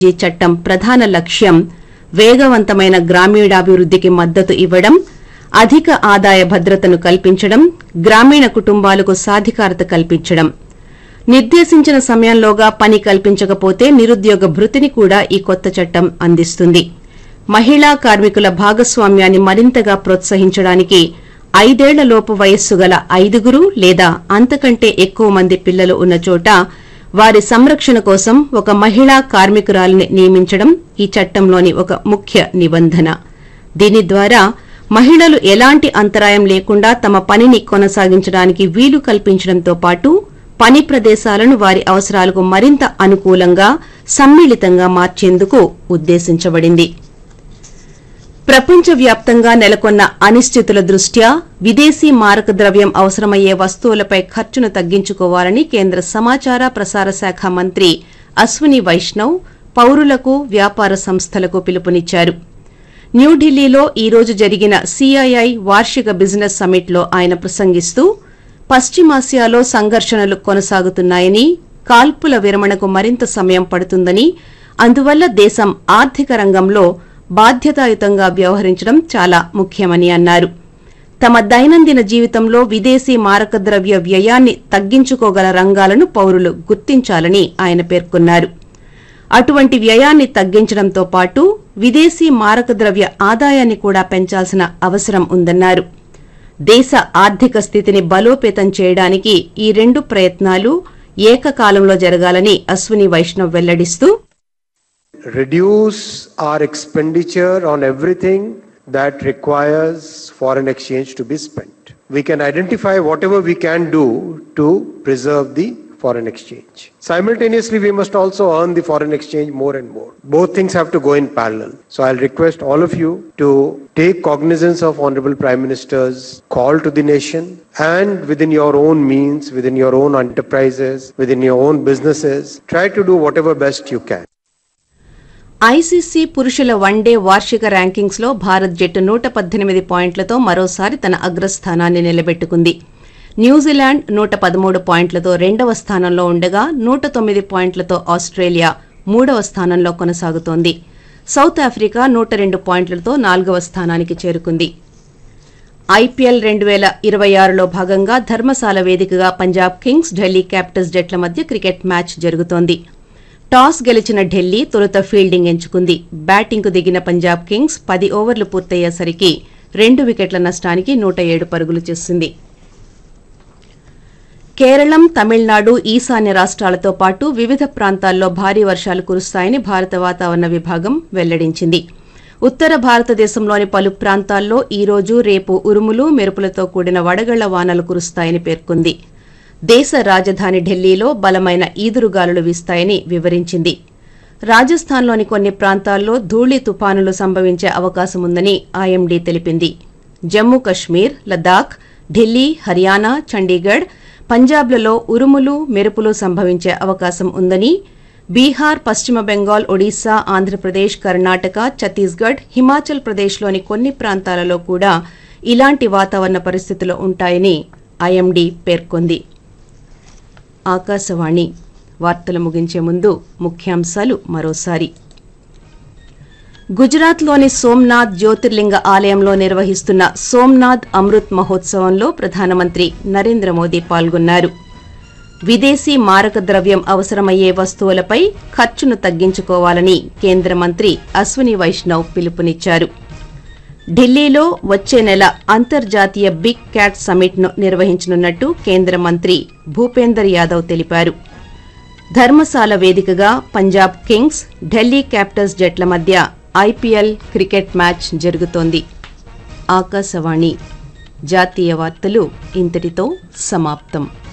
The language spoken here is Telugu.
ఈ చట్టం ప్రధాన లక్ష్యం వేగవంతమైన గ్రామీణాభివృద్ధికి మద్దతు ఇవ్వడం అధిక ఆదాయ భద్రతను కల్పించడం గ్రామీణ కుటుంబాలకు సాధికారత కల్పించడం నిర్దేశించిన సమయంలోగా పని కల్పించకపోతే నిరుద్యోగ భృతిని కూడా ఈ కొత్త చట్టం అందిస్తుంది మహిళా కార్మికుల భాగస్వామ్యాన్ని మరింతగా ప్రోత్సహించడానికి ఐదేళ్లలోపు వయస్సు గల ఐదుగురు లేదా అంతకంటే ఎక్కువ మంది పిల్లలు ఉన్న చోట వారి సంరక్షణ కోసం ఒక మహిళా కార్మికురాలిని నియమించడం ఈ చట్టంలోని ఒక ముఖ్య నిబంధన దీని ద్వారా మహిళలు ఎలాంటి అంతరాయం లేకుండా తమ పనిని కొనసాగించడానికి వీలు కల్పించడంతో పాటు పని ప్రదేశాలను వారి అవసరాలకు మరింత అనుకూలంగా సమ్మిళితంగా మార్చేందుకు ఉద్దేశించబడింది ప్రపంచవ్యాప్తంగా నెలకొన్న అనిశ్చితుల దృష్ట్యా విదేశీ మారక ద్రవ్యం అవసరమయ్యే వస్తువులపై ఖర్చును తగ్గించుకోవాలని కేంద్ర సమాచార ప్రసార శాఖ మంత్రి అశ్విని వైష్ణవ్ పౌరులకు వ్యాపార సంస్థలకు పిలుపునిచ్చారు న్యూఢిల్లీలో ఈ రోజు జరిగిన సీఐఐ వార్షిక బిజినెస్ సమ్మిట్లో ఆయన ప్రసంగిస్తూ పశ్చిమాసియాలో సంఘర్షణలు కొనసాగుతున్నాయని కాల్పుల విరమణకు మరింత సమయం పడుతుందని అందువల్ల దేశం ఆర్థిక రంగంలో బాధ్యతాయుతంగా వ్యవహరించడం చాలా ముఖ్యమని అన్నారు తమ దైనందిన జీవితంలో విదేశీ మారకద్రవ్య వ్యయాన్ని తగ్గించుకోగల రంగాలను పౌరులు గుర్తించాలని ఆయన పేర్కొన్నారు అటువంటి వ్యయాన్ని తగ్గించడంతో పాటు విదేశీ మారకద్రవ్య ఆదాయాన్ని కూడా పెంచాల్సిన అవసరం ఉందన్నారు దేశ ఆర్థిక స్థితిని బలోపేతం చేయడానికి ఈ రెండు ప్రయత్నాలు ఏకకాలంలో జరగాలని అశ్విని వైష్ణవ్ వెల్లడిస్తూ reduce our expenditure on everything that requires foreign exchange to be spent. We can identify whatever we can do to preserve the foreign exchange. Simultaneously, we must also earn the foreign exchange more and more. Both things have to go in parallel. So I'll request all of you to take cognizance of Honorable Prime Minister's call to the nation and within your own means, within your own enterprises, within your own businesses, try to do whatever best you can. ICC పురుషుల వన్డే వార్షిక ర్యాంకింగ్స్ లో భారత్ జట్టు నూట పద్దెనిమిది పాయింట్లతో మరోసారి తన అగ్రస్థానాన్ని నిలబెట్టుకుంది న్యూజిలాండ్ నూట పదమూడు పాయింట్లతో రెండవ స్థానంలో ఉండగా నూట తొమ్మిది పాయింట్లతో ఆస్ట్రేలియా మూడవ స్థానంలో కొనసాగుతోంది సౌత్ ఆఫ్రికా నూట రెండు పాయింట్లతో నాలుగవ స్థానానికి చేరుకుంది ఐపీఎల్ రెండు వేల ఇరవై ఆరులో భాగంగా ధర్మశాల వేదికగా పంజాబ్ కింగ్స్ ఢిల్లీ క్యాపిటల్స్ జట్ల మధ్య క్రికెట్ మ్యాచ్ జరుగుతోంది టాస్ గెలిచిన ఢిల్లీ తొలుత ఫీల్డింగ్ ఎంచుకుంది బ్యాటింగ్కు దిగిన పంజాబ్ కింగ్స్ పది ఓవర్లు పూర్తయ్యేసరికి రెండు వికెట్ల నష్టానికి నూట ఏడు పరుగులు చేసింది కేరళం తమిళనాడు ఈశాన్య రాష్ట్రాలతో పాటు వివిధ ప్రాంతాల్లో భారీ వర్షాలు కురుస్తాయని భారత వాతావరణ విభాగం వెల్లడించింది ఉత్తర భారతదేశంలోని పలు ప్రాంతాల్లో ఈ రోజు రేపు ఉరుములు మెరుపులతో కూడిన వడగళ్ల వానలు కురుస్తాయని పేర్కొంది దేశ రాజధాని ఢిల్లీలో బలమైన ఈదురుగాలులు వీస్తాయని వివరించింది రాజస్థాన్లోని కొన్ని ప్రాంతాల్లో ధూళి తుపానులు సంభవించే అవకాశం ఉందని ఐఎండీ తెలిపింది జమ్మూ కశ్మీర్ లద్దాఖ్ ఢిల్లీ హర్యానా చండీగఢ్ పంజాబ్లలో ఉరుములు మెరుపులు సంభవించే అవకాశం ఉందని బీహార్ పశ్చిమ బెంగాల్ ఒడిశా ఆంధ్రప్రదేశ్ కర్ణాటక ఛత్తీస్గఢ్ హిమాచల్ ప్రదేశ్లోని కొన్ని ప్రాంతాలలో కూడా ఇలాంటి వాతావరణ పరిస్థితులు ఉంటాయని ఐఎండీ పేర్కొంది ఆకాశవాణి వార్తలు ముగించే ముందు ముఖ్యాంశాలు మరోసారి గుజరాత్లోని సోమ్నాథ్ జ్యోతిర్లింగ ఆలయంలో నిర్వహిస్తున్న సోమ్నాథ్ అమృత్ మహోత్సవంలో ప్రధానమంత్రి నరేంద్ర మోదీ పాల్గొన్నారు విదేశీ మారక ద్రవ్యం అవసరమయ్యే వస్తువులపై ఖర్చును తగ్గించుకోవాలని కేంద్ర మంత్రి అశ్విని వైష్ణవ్ పిలుపునిచ్చారు ఢిల్లీలో వచ్చే నెల అంతర్జాతీయ బిగ్ క్యాట్ సమ్మిట్ను నిర్వహించనున్నట్టు కేంద్ర మంత్రి భూపేందర్ యాదవ్ తెలిపారు ధర్మశాల వేదికగా పంజాబ్ కింగ్స్ ఢిల్లీ క్యాపిటల్స్ జట్ల మధ్య ఐపీఎల్ క్రికెట్ మ్యాచ్ జరుగుతోంది ఆకాశవాణి జాతీయ వార్తలు ఇంతటితో సమాప్తం